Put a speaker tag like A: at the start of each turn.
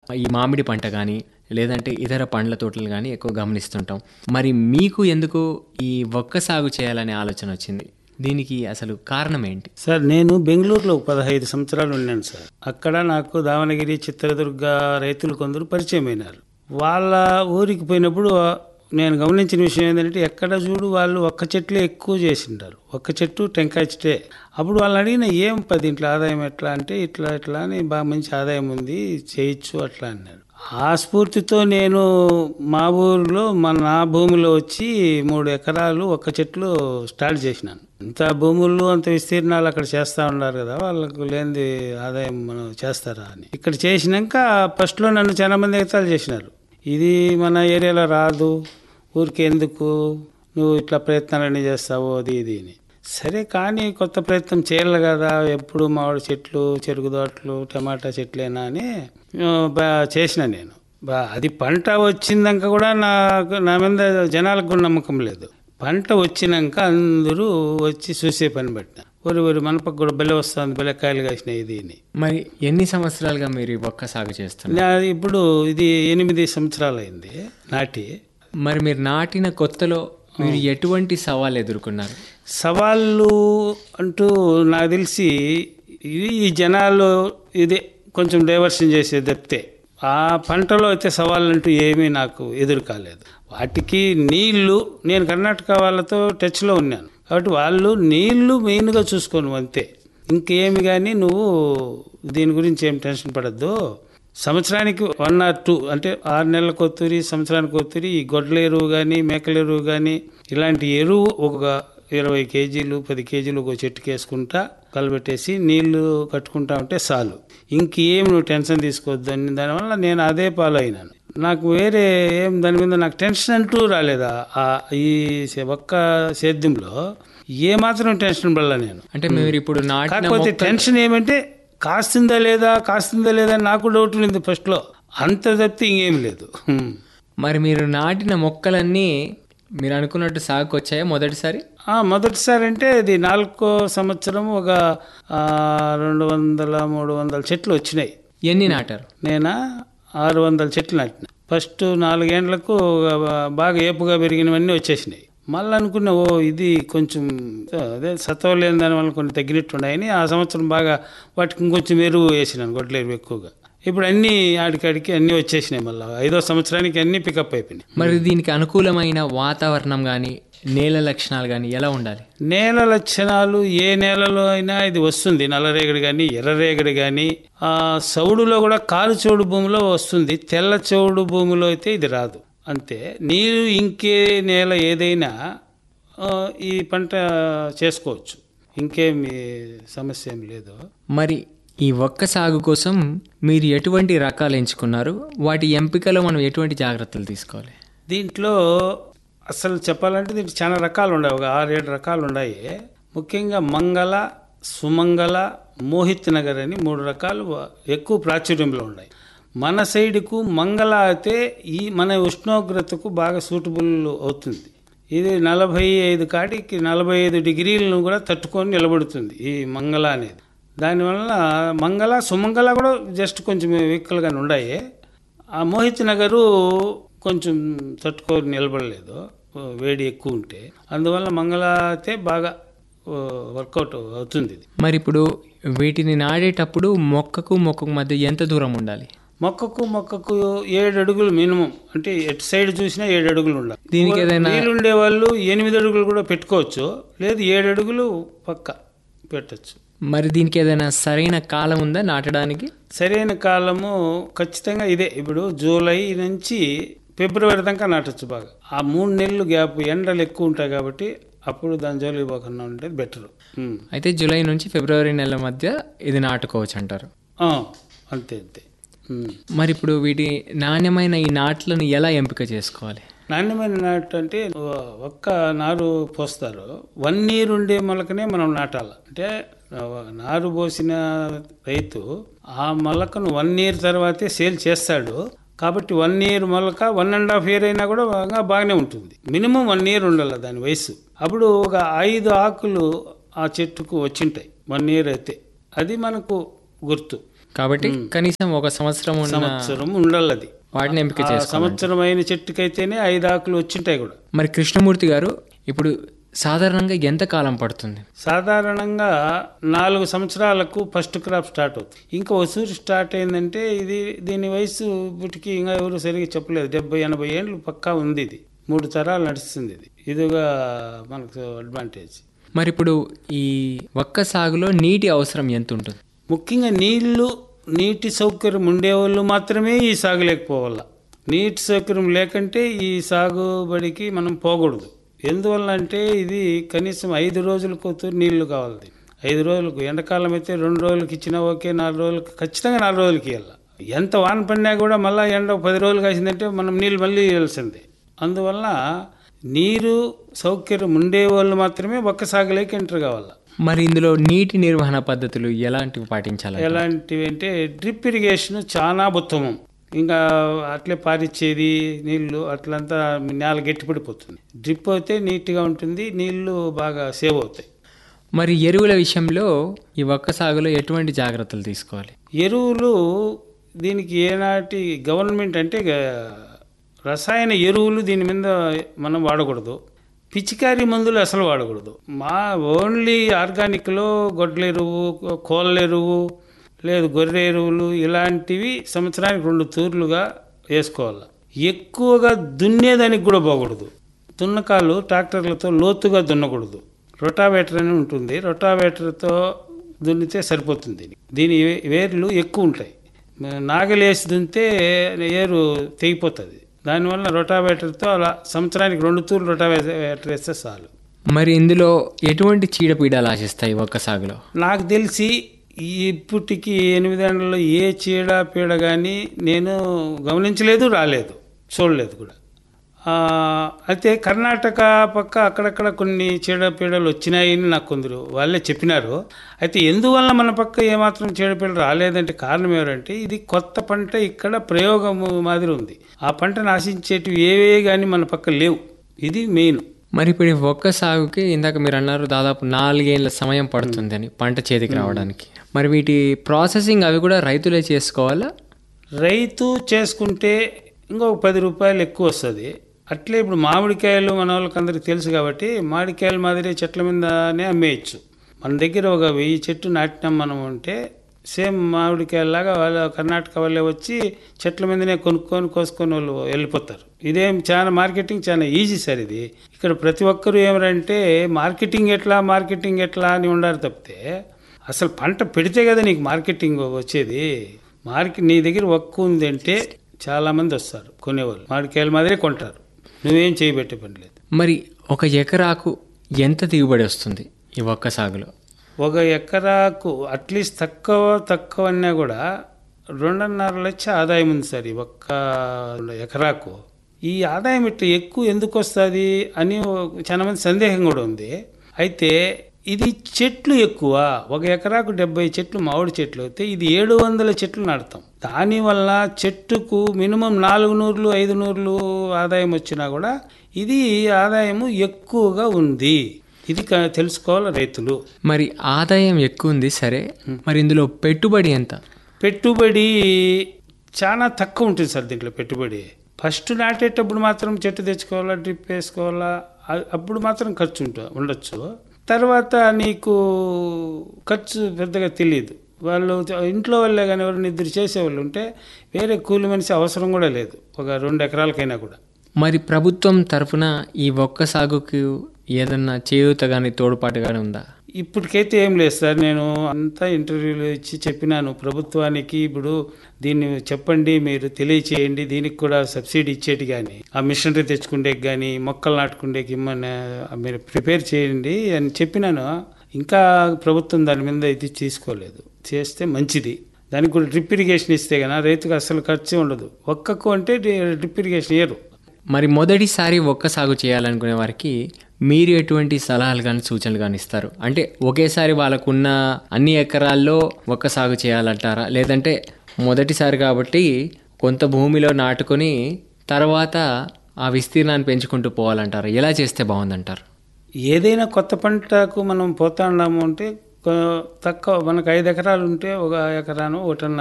A: ఈ మామిడి పంట కానీ లేదంటే ఇతర పండ్ల తోటలు కానీ ఎక్కువ గమనిస్తుంటాం మరి మీకు ఎందుకు ఈ ఒక్క సాగు చేయాలనే ఆలోచన వచ్చింది దీనికి అసలు కారణం ఏంటి
B: సార్ నేను బెంగళూరులో ఒక పదహైదు సంవత్సరాలు ఉన్నాను సార్ అక్కడ నాకు దావణగిరి చిత్రదుర్గ రైతులు కొందరు పరిచయం అయినారు వాళ్ళ ఊరికి పోయినప్పుడు నేను గమనించిన విషయం ఏంటంటే ఎక్కడ చూడు వాళ్ళు ఒక్క చెట్లే ఎక్కువ చేసింటారు ఒక్క చెట్టు టెంకాయ చెట్టే అప్పుడు వాళ్ళని అడిగిన ఏం పది ఇంట్లో ఆదాయం ఎట్లా అంటే ఇట్లా ఇట్లా అని బాగా మంచి ఆదాయం ఉంది చేయొచ్చు అట్లా అన్నారు ఆ స్ఫూర్తితో నేను మా ఊరిలో మన నా భూమిలో వచ్చి మూడు ఎకరాలు ఒక్క చెట్లు స్టార్ట్ చేసినాను ఇంత భూములు అంత విస్తీర్ణాలు అక్కడ చేస్తా ఉన్నారు కదా వాళ్ళకు లేనిది ఆదాయం మనం చేస్తారా అని ఇక్కడ చేసినాక ఫస్ట్లో నన్ను చాలా మంది ఎగతాలు చేసినారు ఇది మన ఏరియాలో రాదు ఊరికి ఎందుకు నువ్వు ఇట్లా ప్రయత్నాలన్నీ చేస్తావు అది ఇది అని సరే కానీ కొత్త ప్రయత్నం చేయాలి కదా ఎప్పుడు మామిడి చెట్లు చెరుకు తోటలు టమాటా చెట్లేనా అని ఆ, బా- చేసిన నేను బా అది పంట వచ్చిందాక కూడా నాకు నా మీద జనాలకు కూడా నమ్మకం లేదు పంట వచ్చినాక అందరూ వచ్చి చూసే పని పెట్టిన ఒరి ఒరి మనపకు కూడా బెల్ల వస్తుంది బెల్లకాయలు కాసినాయి ఇది అని
A: మరి ఎన్ని సంవత్సరాలుగా మీరు ఈ ఒక్క సాగు చేస్తున్నారు
B: నా- ఇప్పుడు ఇది ఎనిమిది సంవత్సరాలు అయింది నాటి
A: మరి మీరు నాటిన కొత్తలో మీరు ఎటువంటి సవాలు ఎదుర్కొన్నారు
B: సవాళ్ళు అంటూ నాకు తెలిసి ఇది ఈ జనాలు ఇదే కొంచెం డైవర్షన్ చేసే తప్పితే ఆ పంటలో అయితే సవాళ్ళు అంటూ ఏమీ నాకు ఎదురు కాలేదు వాటికి నీళ్లు నేను కర్ణాటక వాళ్ళతో టచ్లో ఉన్నాను కాబట్టి వాళ్ళు నీళ్లు మెయిన్గా చూసుకోను అంతే ఇంకేమి కానీ నువ్వు దీని గురించి ఏం టెన్షన్ పడద్దు సంవత్సరానికి వన్ ఆర్ టూ అంటే ఆరు నెలల కొత్తూరి సంవత్సరానికి కొత్తూరి ఈ గొడ్ల ఎరువు కానీ మేకల ఎరువు కానీ ఇలాంటి ఎరువు ఒక ఇరవై కేజీలు పది కేజీలు ఒక చెట్టుకి వేసుకుంటా కలబెట్టేసి నీళ్లు కట్టుకుంటా ఉంటే చాలు ఇంకేం నువ్వు టెన్షన్ తీసుకోవద్దు అని దానివల్ల నేను అదే ఫాలో అయినాను నాకు వేరే ఏం దాని మీద నాకు టెన్షన్ అంటూ రాలేదా ఆ ఈ సే- ఒక్క సేద్యంలో ఏ మాత్రం టెన్షన్ పడలే నేను
A: అంటే మీరు ఇప్పుడు నాటిన
B: కాకపోతే టెన్షన్ ఏమంటే కాస్తుందా లేదా కాస్తుందా లేదా అని నాకు డౌట్ ఉంది ఫస్ట్లో అంత తప్పితే ఇంకేం లేదు హ్మ్.
A: మరి మీరు నాటిన మొక్కలన్నీ మీరు అనుకున్నట్టు సాగుకు వచ్చాయా మొదటిసారి
B: ఆ, మొదటిసారి అంటే ఇది నాలుగో సంవత్సరం ఒక ఆ, రెండు వందల మూడు వందల చెట్లు వచ్చినాయి
A: ఎన్ని నాటారు
B: నేనా ఆరు వందల చెట్లు నాటిన ఫస్ట్ నాలుగేండ్లకు బాగా ఏపుగా పెరిగినవన్నీ వచ్చేసినాయి మళ్ళీ అనుకున్న ఓ ఇది కొంచెం అదే సత్వం లేని దాని వల్ల కొన్ని తగ్గినట్టు ఉన్నాయని ఆ సంవత్సరం బాగా వాటికి ఇంకొంచెం ఎరువు వేసినాను గొడ్ల ఎరువు ఎక్కువగా ఇప్పుడు అన్నీ ఆడికాడికి అన్నీ వచ్చేసినాయి మళ్ళీ ఐదో సంవత్సరానికి అన్నీ పికప్ అయిపోయినాయి
A: మరి దీనికి అనుకూలమైన వాతావరణం కానీ నేల లక్షణాలు కానీ ఎలా ఉండాలి
B: నేల లక్షణాలు ఏ నేలలో అయినా ఇది వస్తుంది నల్లరేగడి కానీ ఎర్రరేగడి కానీ ఆ చౌడులో కూడా కాలు చౌడు భూమిలో వస్తుంది తెల్ల చౌడు భూమిలో అయితే ఇది రాదు అంతే నీరు ఇంకే నేల ఏదైనా ఆ, ఈ పంట చేసుకోవచ్చు ఇంకేమి సమస్య ఏం లేదు
A: మరి ఈ ఒక్క సాగు కోసం మీరు ఎటువంటి రకాలు ఎంచుకున్నారు వాటి ఎంపికలో మనం ఎటువంటి జాగ్రత్తలు తీసుకోవాలి
B: దీంట్లో అసలు చెప్పాలంటే దీంట్లో చాలా రకాలు ఉన్నాయి ఒక ఆరేడు రకాలు ఉన్నాయి ముఖ్యంగా మంగళ సుమంగళ మోహిత్ నగర్ అని మూడు రకాలు ఎక్కువ ప్రాచుర్యంలో ఉన్నాయి మన సైడ్కు మంగళ అయితే ఈ మన ఉష్ణోగ్రతకు బాగా సూటబుల్ అవుతుంది ఇది నలభై ఐదు కాటికి నలభై ఐదు డిగ్రీలను కూడా తట్టుకొని నిలబడుతుంది ఈ మంగళ అనేది దానివల్ల మంగళ సుమంగళ కూడా జస్ట్ కొంచెం వీక్లుగానే ఉన్నాయి ఆ మోహిత్ నగరు కొంచెం తట్టుకొని నిలబడలేదు ఓ వేడి ఎక్కువ ఉంటే అందువల్ల మంగళ అయితే బాగా ఓ, వర్కౌట్ అవుతుంది ఇది
A: మరి ఇప్పుడు వీటిని నాడేటప్పుడు మొక్కకు మొక్కకు మధ్య ఎంత దూరం ఉండాలి
B: మొక్కకు మొక్కకు ఏడు అడుగులు మినిమం అంటే ఎటు సైడ్ చూసినా ఏడు అడుగులు ఉండాలి
A: దీనికి ఏదైనా
B: వీలుండే వాళ్ళు ఎనిమిది అడుగులు కూడా పెట్టుకోవచ్చు లేదు ఏడు అడుగులు పక్క పెట్టచ్చు
A: మరి దీనికి ఏదైనా సరైన కాలం ఉందా నాటడానికి
B: సరైన కాలము ఖచ్చితంగా ఇదే ఇప్పుడు జూలై నుంచి ఫిబ్రవరి దాకా నాటచ్చు బాగా ఆ మూడు నెలలు గ్యాప్ ఎండలు ఎక్కువ ఉంటాయి కాబట్టి అప్పుడు దాని జోలికి పోకుండా ఉండేది బెటర్
A: అయితే జూలై నుంచి ఫిబ్రవరి నెల మధ్య ఇది నాటుకోవచ్చు అంటారు
B: అంతే అంతే ఉమ్.
A: మరి ఇప్పుడు వీటి నాణ్యమైన ఈ నాట్లను ఎలా ఎంపిక చేసుకోవాలి
B: నాణ్యమైన నాటు అంటే ఒక్క నారు పోస్తారు వన్ ఇయర్ ఉండే మొలకనే మనం నాటాలి అంటే ఆ, నారు పోసిన రైతు ఆ మొలకను వన్ ఇయర్ తర్వాతే సేల్ చేస్తాడు కాబట్టి వన్ ఇయర్ మొలక వన్ అండ్ హాఫ్ ఇయర్ అయినా కూడా బాగా బాగానే ఉంటుంది మినిమం వన్ ఇయర్ ఉండాలి దాని వయసు అప్పుడు ఒక ఐదు ఆకులు ఆ చెట్టుకు వచ్చింటాయి వన్ ఇయర్ అయితే అది మనకు గుర్తు
A: కాబట్టి కనీసం ఒక సంవత్సరం ఉన్న
B: సంవత్సరం ఉండాలి అది
A: వాటిని ఎంపిక
B: ఆ
A: చేసుకోవాలి
B: సంవత్సరం అయిన చెట్టుకైతేనే ఐదు ఆకులు వచ్చింటాయి కూడా
A: మరి కృష్ణమూర్తి గారు ఇప్పుడు సాధారణంగా ఎంత కాలం పడుతుంది
B: సాధారణంగా నాలుగు సంవత్సరాలకు ఫస్ట్ క్రాప్ స్టార్ట్ అవుతుంది ఇంకా వసూరు స్టార్ట్ అయిందంటే ఇది దీని వయసు ఇప్పటికి ఇంకా ఎవరు సరిగ్గా చెప్పలేదు డెబ్బై ఎనభై ఏళ్ళు పక్కా ఉంది ఇది మూడు తరాలు నడుస్తుంది ఇది ఇదిగా మనకు అడ్వాంటేజ్
A: మరి ఇప్పుడు ఈ ఒక్క సాగులో నీటి అవసరం ఎంత ఉంటుంది
B: ముఖ్యంగా నీళ్లు నీటి సౌకర్యం ఉండేవాళ్ళు మాత్రమే ఈ సాగు లేకపోవాల నీటి సౌకర్యం లేకంటే ఈ సాగుబడికి మనం పోకూడదు ఎందువల్ల అంటే ఇది కనీసం ఐదు రోజులకు ఒక నీళ్లు కావాలి ఐదు రోజులకు ఎండాకాలం అయితే రెండు రోజులకి ఇచ్చినా ఓకే నాలుగు రోజులకి ఖచ్చితంగా నాలుగు రోజులకి ఇవ్వాలి ఎంత వాన పడినా కూడా మళ్ళీ ఎండ ఒక పది రోజులు కాసిందంటే మనం నీళ్ళు మళ్ళీ ఇవ్వాల్సిందే అందువల్ల నీరు సౌకర్యం ఉండేవాళ్ళు మాత్రమే ఒక్క సాగులోకి ఎంటర్ కావాలి
A: మరి ఇందులో నీటి నిర్వహణ పద్ధతులు ఎలాంటివి పాటించాలి
B: ఎలాంటివి అంటే డ్రిప్ ఇరిగేషన్ చాలా ఉత్తమం ఇంకా అట్లే పారిచ్చేది నీళ్లు అట్లంతా నేల గట్టిపడిపోతుంది డ్రిప్ అయితే నీట్గా ఉంటుంది నీళ్లు బాగా సేవ్ అవుతాయి
A: మరి ఎరువుల విషయంలో ఈ ఒక్క సాగులో ఎటువంటి జాగ్రత్తలు తీసుకోవాలి
B: ఎరువులు దీనికి ఏనాటి గవర్నమెంట్ అంటే ఇక రసాయన ఎరువులు దీని మీద మనం వాడకూడదు పిచికారీ మందులు అసలు వాడకూడదు మా ఓన్లీ ఆర్గానిక్లో గొడ్ల ఎరువు కోళ్ళ ఎరువు లేదు గొర్రె ఎరువులు ఇలాంటివి సంవత్సరానికి రెండు తూర్లుగా వేసుకోవాలి ఎక్కువగా దున్నేదానికి కూడా పోకూడదు దున్నకాలు ట్రాక్టర్లతో లోతుగా దున్నకూడదు రొటావేటర్ అని ఉంటుంది రొటావేటర్తో దున్నితే సరిపోతుంది దీని వే- వేర్లు ఎక్కువ ఉంటాయి నాగలేసి దున్నితే ఏరు తెగిపోతుంది దానివల్ల రొటావేటర్తో అలా సంవత్సరానికి రెండు తూర్లు రొటావేటర్ వేస్తే చాలు
A: మరి ఇందులో ఎటువంటి చీడపీడలు ఆశిస్తాయి ఒక్క సాగులో
B: నాకు తెలిసి ఇప్పటికి ఎనిమిదేళ్లలో ఏ చీడ పీడ కానీ నేను గమనించలేదు రాలేదు చూడలేదు కూడా ఆ, అయితే కర్ణాటక పక్క అక్కడక్కడ కొన్ని చీడపీడలు వచ్చినాయని నాకు కొందరు వాళ్ళే చెప్పినారు అయితే ఎందువల్ల మన పక్క ఏమాత్రం చీడపీడలు రాలేదంటే కారణం ఎవరంటే ఇది కొత్త పంట ఇక్కడ ప్రయోగం మాదిరి ఉంది ఆ పంటను ఆశించేటివి ఏవే కానీ మన పక్క లేవు ఇది మెయిన్
A: మరి ఇప్పుడు ఈ ఒక్క సాగుకి ఇందాక మీరు అన్నారు దాదాపు నాలుగేళ్ల సమయం పడుతుందని పంట చేతికి రావడానికి మరి వీటి ప్రాసెసింగ్ అవి కూడా రైతులే చేసుకోవాలా
B: రైతు చేసుకుంటే ఇంకొక పది రూపాయలు ఎక్కువ వస్తుంది అట్లే ఇప్పుడు మామిడికాయలు మన వాళ్ళకి అందరికి తెలుసు కాబట్టి మామిడికాయల మాదిరి చెట్ల మీదనే అమ్మేయచ్చు మన దగ్గర ఒక వెయ్యి చెట్టు నాటినాం మనం అంటే సేమ్ మామిడికాయలాగా వాళ్ళ కర్ణాటక వాళ్ళే వచ్చి చెట్ల మీదనే కొనుక్కొని కోసుకొని వాళ్ళు వెళ్ళిపోతారు ఇదేం చాలా మార్కెటింగ్ చాలా ఈజీ సార్ ఇది ఇక్కడ ప్రతి ఒక్కరు ఏమంటే మార్కెటింగ్ ఎట్లా మార్కెటింగ్ ఎట్లా అని ఉండారు తప్పితే అసలు పంట పెడితే కదా నీకు మార్కెటింగ్ వచ్చేది మార్కెట్ నీ దగ్గర ఒక్క ఉంది అంటే చాలా మంది వస్తారు కొనేవాళ్ళు మామిడికాయల మాదిరే కొంటారు నువ్వేం చేయబెట్టే పని లేదు
A: మరి ఒక ఎకరాకు ఎంత దిగుబడి వస్తుంది ఈ ఒక్క సాగులో
B: ఒక ఎకరాకు అట్లీస్ట్ తక్కువ తక్కువ అన్నా కూడా రెండున్నర లక్ష ఆదాయం ఉంది సార్ ఈ ఒక్క ఎకరాకు ఈ ఆదాయం ఇట్లా ఎక్కువ ఎందుకు వస్తుంది అని ఓ- చాలా మంది సందేహం కూడా ఉంది అయితే ఇది చెట్లు ఎక్కువ ఒక ఎకరాకు డెబ్బై చెట్లు మామిడి చెట్లు అయితే ఇది ఏడు వందల చెట్లు నాటుతాం దానివల్ల చెట్టుకు మినిమం నాలుగు నూర్లు ఐదు నూర్లు ఆదాయం వచ్చినా కూడా ఇది ఆదాయము ఎక్కువగా ఉంది ఇది క- తెలుసుకోవాలి రైతులు
A: మరి ఆదాయం ఎక్కువ ఉంది సరే మరి ఇందులో పెట్టుబడి ఎంత
B: పెట్టుబడి చాలా తక్కువ ఉంటుంది సార్ దీంట్లో పెట్టుబడి ఫస్ట్ నాటేటప్పుడు మాత్రం చెట్టు తెచ్చుకోవాలా డ్రిప్ వేసుకోవాలా అ- అప్పుడు మాత్రం ఖర్చు ఉంట ఉండొచ్చు తర్వాత నీకు ఖర్చు పెద్దగా తెలియదు వాళ్ళు ఇంట్లో వాళ్ళే కానీ ఎవరైనా ఇద్దరు చేసేవాళ్ళు ఉంటే వేరే కూలి మనిషి అవసరం కూడా లేదు ఒక రెండు ఎకరాలకైనా కూడా
A: మరి ప్రభుత్వం తరఫున ఈ ఒక్క సాగుకు ఏదన్నా చేయూత కానీ తోడ్పాటు కానీ ఉందా
B: ఇప్పటికైతే ఏం లేదు సార్ నేను అంతా ఇంటర్వ్యూలు ఇచ్చి చెప్పినాను ప్రభుత్వానికి ఇప్పుడు దీన్ని చెప్పండి మీరు తెలియచేయండి దీనికి కూడా సబ్సిడీ ఇచ్చేటి కానీ ఆ మిషనరీ తెచ్చుకుండేకి కానీ మొక్కలు నాటుకుండేకి ఇమ్మని మీరు ప్రిపేర్ చేయండి అని చెప్పినాను ఇంకా ప్రభుత్వం దాని మీద ఇది తీసుకోలేదు చేస్తే మంచిది దానికి కూడా డ్రిప్ ఇరిగేషన్ ఇస్తే కదా రైతుకు అసలు ఖర్చు ఉండదు ఒక్కకు అంటే డ్రిప్ ఇరిగేషన్ ఇయ్యరు
A: మరి మొదటిసారి ఒక్క సాగు చేయాలనుకునే వారికి మీరు ఎటువంటి సలహాలు కానీ సూచనలు కానీ ఇస్తారు అంటే ఒకేసారి వాళ్ళకున్న అన్ని ఎకరాల్లో ఒక్క సాగు చేయాలంటారా లేదంటే మొదటిసారి కాబట్టి కొంత భూమిలో నాటుకొని తర్వాత ఆ విస్తీర్ణాన్ని పెంచుకుంటూ పోవాలంటారు ఎలా చేస్తే బాగుందంటారు
B: ఏదైనా కొత్త పంటకు మనం పోతా ఉన్నాము అంటే కొ- తక్కువ మనకు ఐదు ఎకరాలు ఉంటే ఒక ఎకరాను ఒకటన్న